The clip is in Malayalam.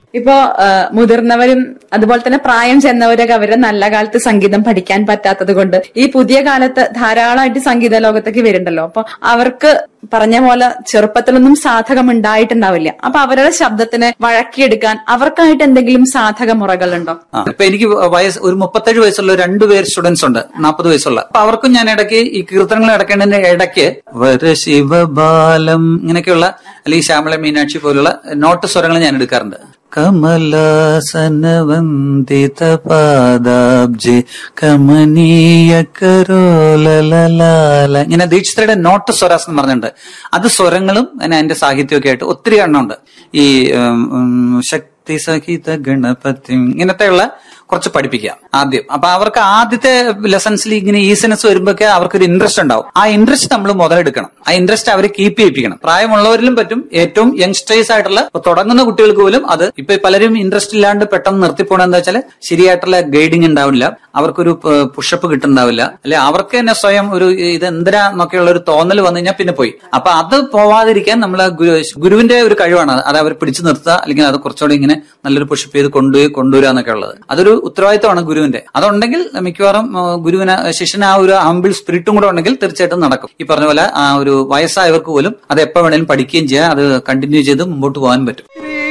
ഇപ്പോ ആ, മുതിർന്നവരും അതുപോലെ തന്നെ പ്രായം ചെന്നവരൊക്കെ അവരെ നല്ല കാലത്ത് സംഗീതം പഠിക്കാൻ പറ്റാത്തത് കൊണ്ട് ഈ പുതിയ കാലത്ത് ധാരാളമായിട്ട് സംഗീത ലോകത്തേക്ക് വരുന്നുണ്ടല്ലോ അപ്പൊ അവർക്ക് പറഞ്ഞ പോലെ ചെറുപ്പത്തിലൊന്നും സാധകം ഉണ്ടായിട്ടുണ്ടാവില്ല അപ്പൊ അവരുടെ ശബ്ദത്തിന് വഴക്കിയെടുക്കാൻ അവർക്കായിട്ട് എന്തെങ്കിലും സാധക മുറകളുണ്ടോ ആ, ഇപ്പൊ എനിക്ക് വയസ്സ് ഒരു മുപ്പത്തേഴ് വയസ്സുള്ള രണ്ടുപേർ സ്റ്റുഡൻസ് ഉണ്ട് നാൽപ്പത് വയസ്സുള്ള അപ്പൊ അവർക്കും ഞാൻ ഇടയ്ക്ക് ഈ കീർത്തനങ്ങൾ ഇടക്കേണ്ടതിന്റെ ഇടയ്ക്ക് വര ശിവബാലം ഇങ്ങനെയൊക്കെയുള്ള അല്ലെങ്കിൽ ശ്യാമള മീനാക്ഷി പോലുള്ള നോട്ട് സ്വരങ്ങൾ ഞാൻ എടുക്കാറുണ്ട് കമലാസനവന്ദിത പാദാബ്ജി കമനീയ കരോലലാല ഇങ്ങനെ ദീക്ഷിതരുടെ നോട്ട് സ്വരാസ് എന്ന് പറഞ്ഞിട്ടുണ്ട് അത് സ്വരങ്ങളും പിന്നെ അതിന്റെ സാഹിത്യമൊക്കെ ആയിട്ട് ഒത്തിരി എണ്ണമുണ്ട് ഈ ഉം, ഉം, ശക്തി സഹിത ഗണപതി ഇങ്ങനത്തെയുള്ള കുറച്ച് പഠിപ്പിക്കുക ആദ്യം അപ്പൊ അവർക്ക് ആദ്യത്തെ ലെസൺസിൽ ഇങ്ങനെ ഈസിനെസ് വരുമ്പോഴൊക്കെ അവർക്കൊരു ഇൻട്രസ്റ്റ് ഉണ്ടാവും ആ ഇൻട്രസ്റ്റ് നമ്മൾ മുതലെടുക്കണം ആ ഇൻട്രസ്റ്റ് അവരെ കീപ്പ് ചെയ്യിപ്പിക്കണം പ്രായമുള്ളവരിലും പറ്റും ഏറ്റവും യങ്സ്റ്റേഴ്സ് ആയിട്ടുള്ള ഇപ്പൊ തുടങ്ങുന്ന കുട്ടികൾക്ക് പോലും അത് ഇപ്പൊ പലരും ഇൻട്രസ്റ്റ് ഇല്ലാണ്ട് പെട്ടെന്ന് നിർത്തിപ്പോണെന്ന് വെച്ചാൽ ശരിയായിട്ടുള്ള ഗൈഡിങ് ഉണ്ടാവില്ല അവർക്കൊരു പുഷപ്പ് കിട്ടുന്നുണ്ടാവില്ല അല്ലെ അവർക്ക് തന്നെ സ്വയം ഒരു ഇത് എന്തിനാ എന്നൊക്കെയുള്ള ഒരു തോന്നൽ വന്നു കഴിഞ്ഞാൽ പിന്നെ പോയി അപ്പൊ അത് പോവാതിരിക്കാൻ നമ്മൾ ഗുരുവിന്റെ ഒരു കഴിവാണ് അത്. അത് അവർ പിടിച്ചു നിർത്തുക അല്ലെങ്കിൽ അത് കുറച്ചുകൂടി ഇങ്ങനെ നല്ലൊരു പുഷപ്പ് ചെയ്ത് കൊണ്ടുപോയി കൊണ്ടുവരിക എന്നൊക്കെ ഉള്ളത് അതൊരു ഉത്തരവാദിത്തമാണ് ഗുരുവിന്റെ അതുണ്ടെങ്കിൽ മിക്കവാറും ആ, ഗുരുവിന് ശിഷ്യന് ആ ഒരു ഹമ്പിൾ സ്പിരിറ്റും കൂടെ ഉണ്ടെങ്കിൽ തീർച്ചയായിട്ടും നടക്കും ഈ പറഞ്ഞ പോലെ ആ ഒരു വയസ്സായവർക്ക് പോലും അത് എപ്പോ വേണേലും പഠിക്കുകയും ചെയ്യാം അത് കണ്ടിന്യൂ ചെയ്ത് മുമ്പോട്ട് പോകാൻ പറ്റും